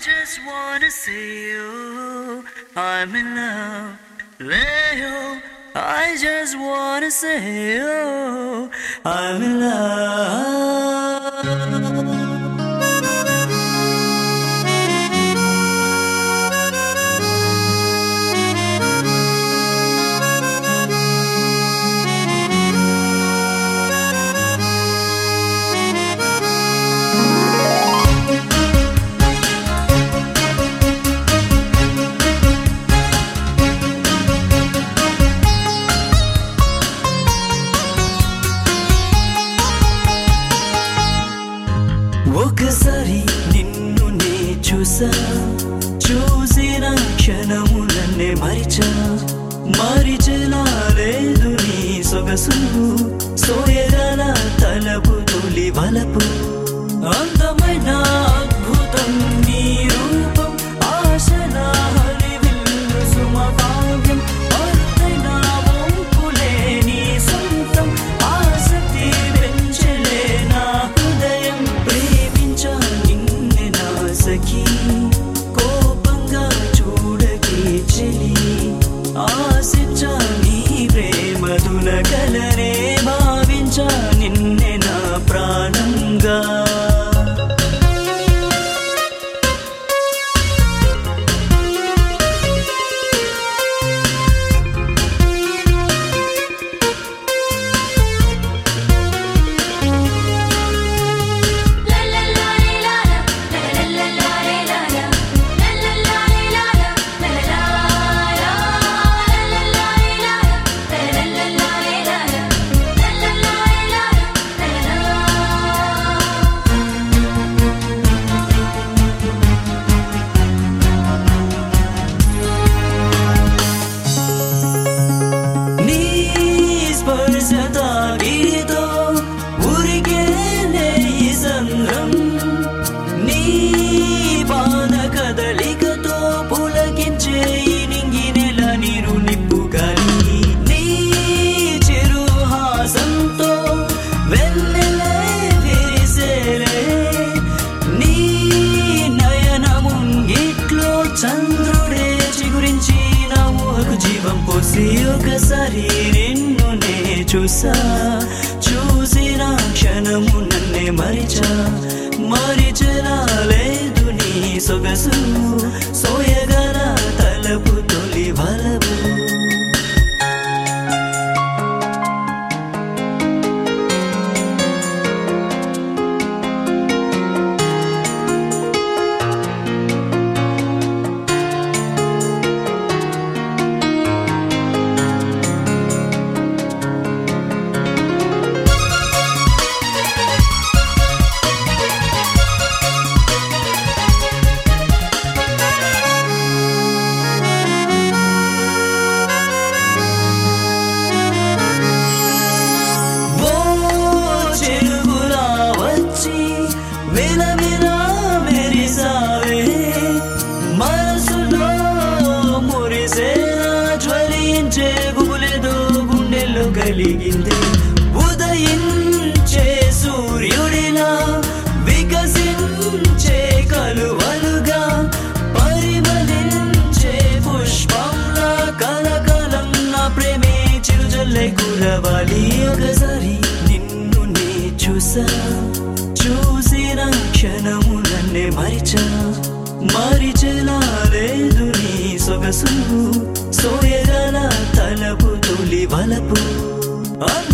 just wanna say, oh, I'm in love. Leo, I just wanna say, oh, I'm in love. ఒకసారి నిన్ను నే చూసా చూసిన క్షణము నన్నే మరిచా మరిచలా లేదు నీ సొగసు సోయగల తలపు తొలి వలపు అందమైన అద్భుతం నీ రూపం ఆశల హరివిల్లు సుమభాగ్యం అరుదైన వంపులే నీ సొంతం ఆసక్తి పెంచలే నా హృదయం ప్రేమించా నిన్నే నా సఖీ కోపంగా చూడకే చెలి ఆశించా నీ ప్రేమ దులకలనే భావించా నిన్నే నా ప్రాణంగా నీ స్పర్శ తాకిడితో ఉరికేనే ఈ సంద్రం నీ పాద కదలికతో పులకించే ఈ నింగి నెల నీరు నిప్పు గాలి నీ చిరుహాసంతో వెన్నెలే విరిసేలే నీ నయన ముంగిట్లో చంద్రుడే చిగురించి నా ఊహకు జీవం పోసి ఒకసారి నిన్ను నే చూసా చూసిన క్షణము నన్నే మరిచా మరిచలా లేదు నీ సొగసు సోయగల తలపు తొలి వలపు ఓ చెరువులా వచ్చి విలవిలా మెరిసావే మనసులో మురిసేలా జ్వలించే గుబులేదో గుండెల్లో కలిగింది ఉదయించే సూర్యుడిలా వికసించే కలువలుగా పరిమళించే పుష్పంలా కలకలం నా ప్రేమే చిరుజల్లే కురవాలి ఒకసారి నిన్ను నే చూసా చూసిన క్షణము నన్నే మరిచా మరిచలా లేదు నీ సొగసు సోయగల తలపు తొలి వలపు